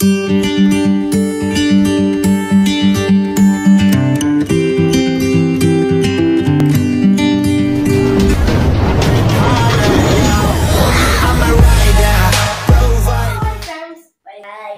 Friends by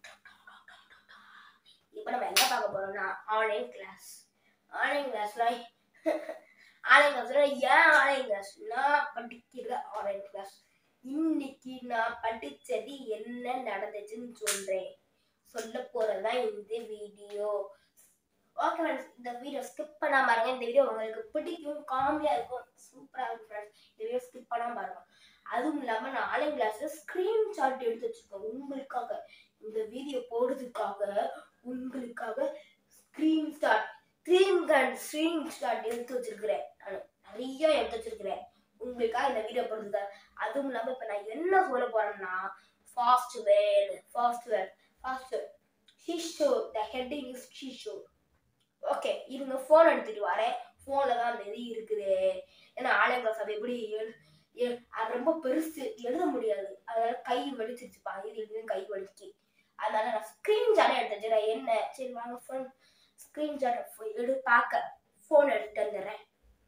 இப்போ நம்ம என்ன பார்க்க போறோம்னா ஆன்லைன் கிளாஸ் ஆன்லைன் கிளாஸ்ல ஆன்லைன் கிளாஸ்ல ஏன் ஆன்லைன் கிளாஸ் நான் படிக்கிற ஆன்லைன் கிளாஸ் இன்னைக்கு நான் படிச்சது என்ன நடந்துச்சுன்னு சொல்றேன் சொல்ல போறதுதான் இந்த வீடியோ ஓகே ஃப்ரெண்ட்ஸ் இந்த வீடியோ ஸ்கிப் பண்ணாம பாருங்க இந்த வீடியோ உங்களுக்கு பிடிக்கும் காமெடியா இருக்கும் சூப்பரா இருக்கும் ஃப்ரெண்ட்ஸ் இந்த வீடியோ ஸ்கிப் பண்ணாம பாருங்க அதுவும் இல்லாம நான் ஆன்லைன் கிளாஸ்ல ஸ்கிரீன்ஷாட் எடுத்து வச்சிருக்கேன் உங்களுக்காக இந்த வீடியோ போடுறதுக்காக உங்களுக்காக ஸ்கிரீன்ஷாட் ஸ்க்ரீன் கார்டு ஸ்க்ரீன்ஷாட் எடுத்து வச்சிருக்கிறேன் நான் நிறைய எடுத்து வச்சிருக்கிறேன் உங்களுக்காக இந்த வீடியோ போடுறதுக்காக அதுவும் இல்லாம இப்ப நான் என்ன சொல்ல போறேன்னா fast word fast word fast word ஷிஷோ த ஹெட்டிங் இஸ் ஷிஷோ ஓகே இருங்க ஃபோன் எடுத்துட்டு வரேன் ஃபோனில் தான் அந்த இது இருக்குது ஏன்னா ஆன்லைன் கிளாஸ் அது எப்படி எழு- எ- அது ரொம்ப பெருசு எழுத முடியாது அதனால கை வலிச்சிருச்சுப்பா இது இது கை வலிக்கு அதனால நான் ஸ்க்ரீன்ஷாட் எடுத்து வச்சுறேன் என்ன சரி வாங்க ஃபோன் ஸ்க்ரீன்ஷாட் எடு பார்க்க ஃபோன் எடுத்துட்டு வந்துடுறேன்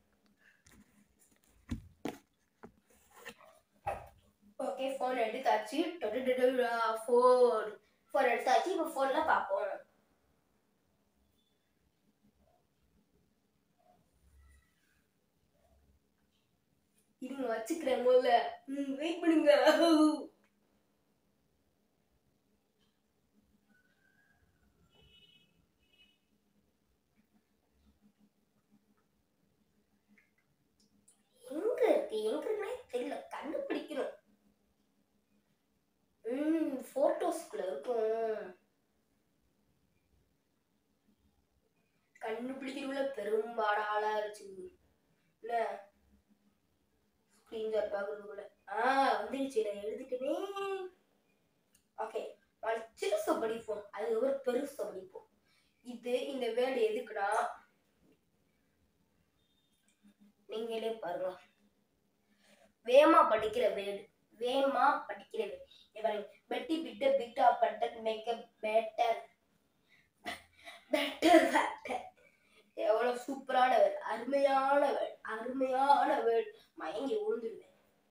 ஓகே ஃபோன் எடுத்தாச்சு ஃபோன் ஃபோன் எடுத்தாச்சு இப்போ ஃபோனில் பார்ப்போம் இருங்க வச்சுக்கிறேன் முதல்ல ம் வெயிட் பண்ணுங்க எங்க இருக்கு எங்க இருக்குன்னே தெரியல கண்டுபிடிக்கணும் ம் போட்டோஸ்குள்ள இருக்கும் கண்டுபிடிக்கிறதுல பெரும்பாடாளா இருந்துச்சு இல்ல ஸ்க்ரீன்ஷாட் பார்க்கறதுக்குள்ள ஆ வந்துருச்சு நான் எழுதிட்டேனே ஓகே சிறுசு படிப்போம் அது ஒரு பெருசு படிப்போம் இது இந்த வேர்டு எதுக்குன்னா நீங்களே பாருங்க வேமா படிக்கிற வேர்டு வேமா படிக்கிற வேர்டு பாருங்க பெட்டி பிட்ட பிட்டா butter make up better better better எவ்வளவு சூப்பரான வேர்டு அருமையான வேர்டு அருமையான வேர்டு மயங்கி விழுந்துருவேன்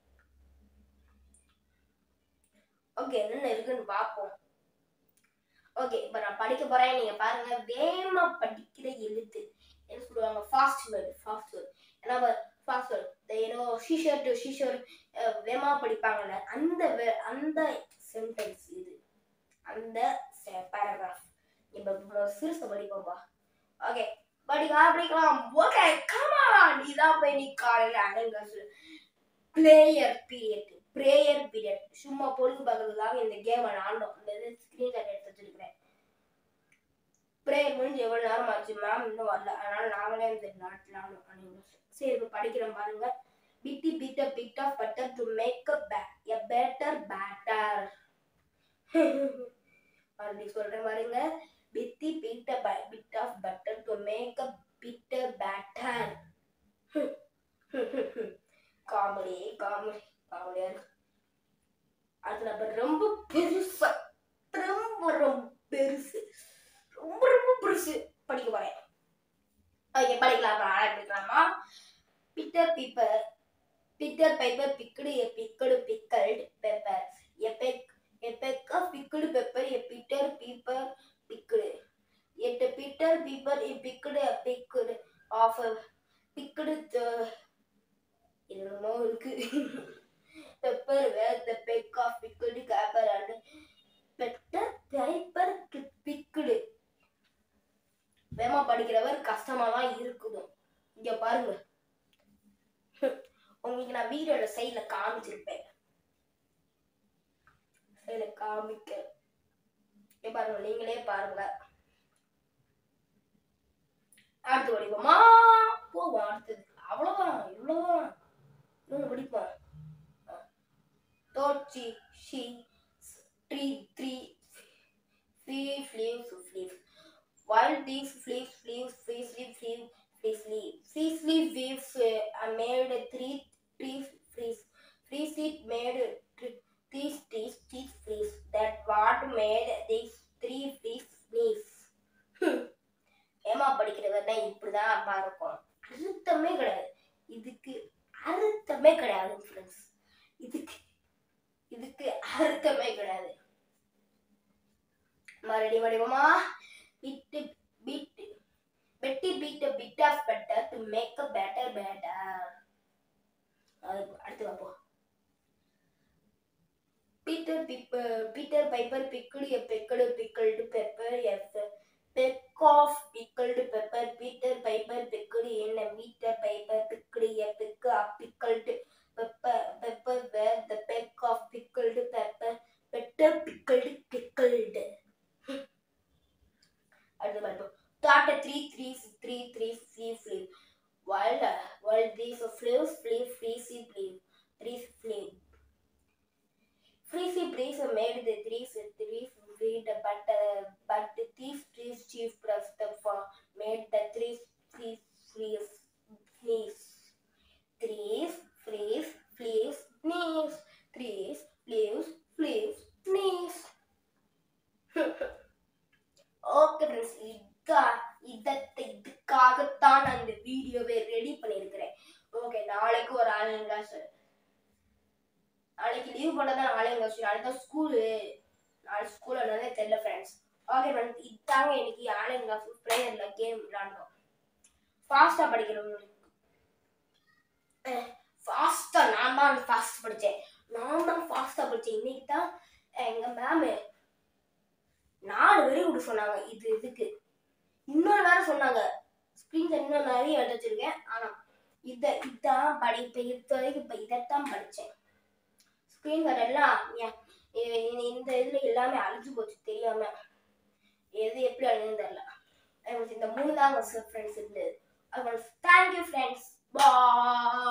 ஓகே என்னென்ன இருக்குன்னு பார்ப்போம் ஓகே இப்போ நான் படிக்க போறேன் நீங்க பாருங்க வேகமா படிக்கிற எழுத்து என்ன சொல்லுவாங்க ஃபாஸ்ட் வேர்டு ஃபாஸ்ட் வேர்டு ஏன்னா ஃபாஸ்ட் வேர்டு ஏதோ ஷீஷர் டு ஷீஷர் வேகமா படிப்பாங்கல்ல அந்த வே- அந்த சென்டென்ஸ் இது அந்த பேராகிராஃப் இப்போ சிறுசை படிப்போம்பா ஓகே படிக்கலாம் படிக்கலாம் ஓகே கமான் இதான் போய் நீ காலையில அடங்காசு பிளேயர் பீரியட் பிரேயர் பீரியட் சும்மா பொழுது பார்க்கறதுக்காக இந்த கேம் ஆண்டோம் இந்த இது ஸ்கிரீன்ஷாட் எடுத்து வச்சிருக்கிறேன் ப்ரேயர் முடிஞ்சு எவ்வளவு நேரம் ஆச்சு மேம் இன்னும் வரல அதனால நாங்களே இந்த நாட்டில் சரி இப்போ படிக்கிறேன் பாருங்க பிட்டி பிட்ட bit of butter to make a a better batter அப்படி சொல்றேன் பாருங்க பித்தி பிட்ட bit of butter to make a bitter batter comedy comedy காமெடியா இருக்கு அது நம்ம ரொம்ப பெருசா ரொம்ப ரொம்ப பெருசு ரொம்ப ரொம்ப பெருசு படிக்க போறேன் ஓகே படிக்கலாம் அப்புறம் ஆரம்பிக்கலாமா Peter Piper Peter Piper picked a picked pickled pepper a peck a peck of picked pepper a Peter Piper picked எட் Peter Piper a picked a picked of picked என்னமோ இருக்கு pepper where the peck of picked கேப்பர் and better Piper picked வேமா படிக்கிறவர் கஷ்டமா தான் இருக்குது இங்க பாருங்க உங்களுக்கு நான் வீடியோட சைட்ல காமிச்சிருப்பேன் சைட்ல காமிக்க இங்க பாருங்க நீங்களே பாருங்க அடுத்து படிப்போமா போவோம் அடுத்தது அவ்வளவுதான் இவ்வளவுதான் இன்னொன்று படிப்போம் தோச்சி she tree three Fleece, fleece, fleece. While these fleece, fleece, fleece, leaf, fleece, fleece, leaf. Fleece, leaf, weaves uh, are made three trees, fleece. Fleece it made three trees, trees, trees, fleece. That what made the தான்ப்பா இருக்கும் அர்த்தமே கிடையாது இதுக்கு அர்த்தமே கிடையாது friends இதுக்கு இதுக்கு அர்த்தமே கிடையாது மறுபடி வடிவமா விட்டு விட்டு வெட்டி பீட் bit of better to make a better better அது அடுத்து பார்ப்போம் Peter Piper, Peter Piper pickled a pickled pickled pepper a peck of pickled pepper. Peter Piper pickled in a meter Piper pickled a pick of pickled pepper pepper where the peck of pickled pepper better pickled pickled. அடுத்து பார்ப்போம் thought a three three three three flea flea while uh, while these flews flee freezy flee three flee Freezy Breeze made the threes three feet, but uh, but the thief trees chief press the for made the three freeze freeze sneeze. Threes freeze flees sneeze. Threes flees flees sneeze. Okay friends இதா இதத்தை இதுக்காகத்தான் நான் இந்த வீடியோவை ready பண்ணியிருக்கிறேன் okay நாளைக்கு ஒரு online class நாளைக்கு லீவ் போட்டதான் நாளைக்கு கிளாஸ் நாளைக்கு தான் ஸ்கூலு நாளைக்கு ஸ்கூல் என்னன்னே தெரியல ஃப்ரெண்ட்ஸ் ஓகே ஃப்ரெண்ட்ஸ் இதாங்க இன்னைக்கு ஆன்லைன் கிளாஸ் ப்ரேயர்ல கேம் விளாண்டோம் ஃபாஸ்ட்டாக படிக்கிறவங்களுக்கு ஃபாஸ்ட்டாக நான் தான் ஃபாஸ்ட் படித்தேன் நான் தான் ஃபாஸ்ட்டாக படித்தேன் இன்னைக்கு தான் எங்கள் மேமு நாலு வரி விட சொன்னாங்க இது இதுக்கு இன்னொரு வேற சொன்னாங்க ஸ்க்ரீன்ல இன்னும் நிறைய எடுத்து வச்சிருக்கேன் ஆனா இத இதான் படிப்பேன் இது வரைக்கும் இப்ப இதைத்தான் படிச்சேன் ஸ்க்ரீன் கார்டு எல்லாம் ஏன் இ- இ- இந்த இதுல எல்லாமே அழிஞ்சு போச்சு தெரியாம எது எப்படி அழிஞ்சு தெரியல எனக்கு இந்த மூணு தாங்க ஃப்ரெண்ட்ஸ் இருந்தது தேங்க்யூ ஃப்ரெண்ட்ஸ் பாய்